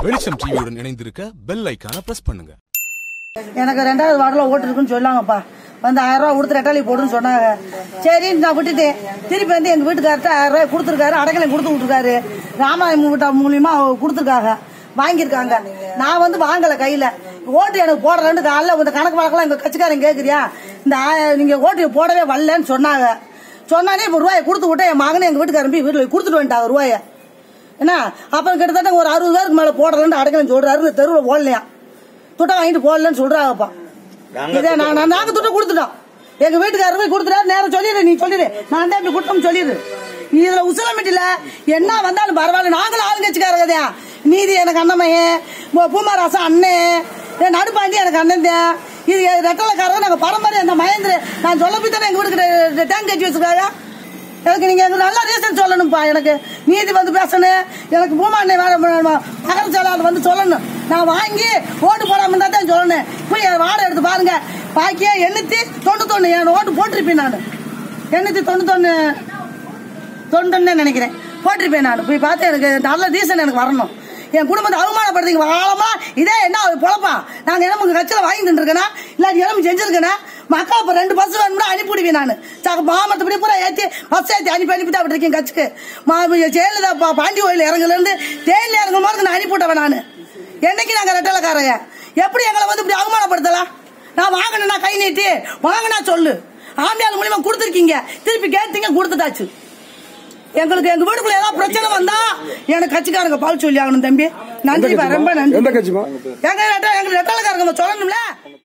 வெளிச்சம் டிவியுடன் இணைந்திருக்க பெல் ஐக்கான பிரஸ் பண்ணுங்க எனக்கு ரெண்டாவது வார்டில் ஓட்டு இருக்குன்னு சொல்லாங்கப்பா வந்து ஆயிரம் ரூபா கொடுத்து ரெட்டாளி போடுன்னு சொன்னாங்க சரின்னு நான் விட்டுட்டேன் திருப்பி வந்து எங்கள் வீட்டுக்கார்ட்ட ஆயிரம் ரூபாய் கொடுத்துருக்காரு அடக்கலையும் கொடுத்து விட்டுருக்காரு ராமாயணம் வீட்டா மூலியமா கொடுத்துருக்காங்க வாங்கியிருக்காங்க நான் வந்து வாங்கலை கையில் ஓட்டு எனக்கு போடுறேன்னு காலைல இந்த கணக்கு வழக்கெல்லாம் எங்கள் கட்சிக்காரன் கேட்குறியா இந்த ஆய- நீங்க ஓட்டு போடவே வரலன்னு சொன்னாங்க சொன்னானே இப்போ ரூபாயை கொடுத்து விட்டேன் என் மகனை எங்கள் வீட்டுக்காரன் போய் வீட்டில் கொடுத்துட்டு வந்துட்டாங்க ரூபாயை என்ன அப்புறம் கிட்டத்தட்ட ஒரு அறுபது பேருக்கு மேலே போடுறேன்னு அடக்கலைன்னு சொல்றாரு இந்த தெருவில் போடலையா துட்டை வாங்கிட்டு போடலன்னு சொல்றாங்கப்பா இதே நான் நான் நாங்க துட்டை கொடுத்துட்டோம் எங்க வீட்டுக்காரர் போய் கொடுத்துட்டாரு நேரம் சொல்லிடு நீ சொல்லிடு நான் தான் இப்படி கொடுத்தோம் சொல்லிடு நீ இதுல உசலமிட்டில என்ன வந்தாலும் பரவாயில்ல நாங்களும் ஆளுங்கட்சிக்காரங்கதா நீதி எனக்கு அண்ணமையன் பூமாராசன் அண்ணன் என் நடுப்பாண்டி எனக்கு அண்ணன் தான் இது ரெட்டலக்காரங்க நாங்க பரம்பரை அந்த மகேந்திர நான் சொல்ல போய் தானே எங்க வீட்டுக்கு டேங்க் கட்டி வச்சிருக்காங்க எனக்கு நீங்க எனக்கு நல்ல ரீசன் சொல்லணும்ப்பா எனக்கு நீதி வந்து பேசணும் எனக்கு பூமா அண்ணன் வேற மகர செயலாளர் வந்து சொல்லணும் நான் வாங்கி ஓட்டு போடாம இருந்தா தான் சொல்லணும் போய் என் வாடகை எடுத்து பாருங்க பாக்கியா எண்ணூத்தி தொண்ணூத்தொன்னு என் ஓட்டு போட்டிருப்பேன் நான் எண்ணூத்தி தொண்ணூத்தொன்னு தொண்டன்னு நினைக்கிறேன் போட்டிருப்பேன் நான் போய் பார்த்து எனக்கு நல்ல ரீசன் எனக்கு வரணும் என் குடும்பத்தை அவமானப்படுத்திங்க வாழமா இதே என்ன பொழப்பா நாங்க என்ன உங்க கட்சியில வாங்கி நின்றுருக்கேனா இல்லாட்டி எலும்பு செஞ்சிருக்கேனா மக்கா இப்ப ரெண்டு பஸ் வேணும்னா அனுப்பிவிடுவேன் நான் சக மாமத்தப்படி பூரா ஏற்றி பஸ் ஏற்றி அனுப்பி அனுப்பி தான் இருக்கேன் கட்சிக்கு மா ஜெயலலிதா பா- பாண்டி கோயில் இறங்குல இருந்து தேயில இறங்கும் போது நான் அனுப்பி விட்டவன் நான் என்னைக்கு நாங்க ரெட்டலக்காரங்க எப்படி எங்களை வந்து இப்படி அவமானப்படுத்தலாம் நான் வாங்கினா கை நீட்டி வாங்கினா சொல்லு ஆம்பியால் மூலியமா கொடுத்துருக்கீங்க திருப்பி கேட்டீங்க கொடுத்துட்டாச்சு எங்களுக்கு எங்க வீட்டுக்குள்ள ஏதாவது பிரச்சனை வந்தா எனக்கு கட்சிக்காரங்க பால் சொல்லி ஆகணும் தம்பி நன்றிப்பா ரொம்ப நன்றி எந்த கட்சிமா எங்க ரெட்ட- எங்க ரெட்டலக்காரங்க சொல்லணும்ல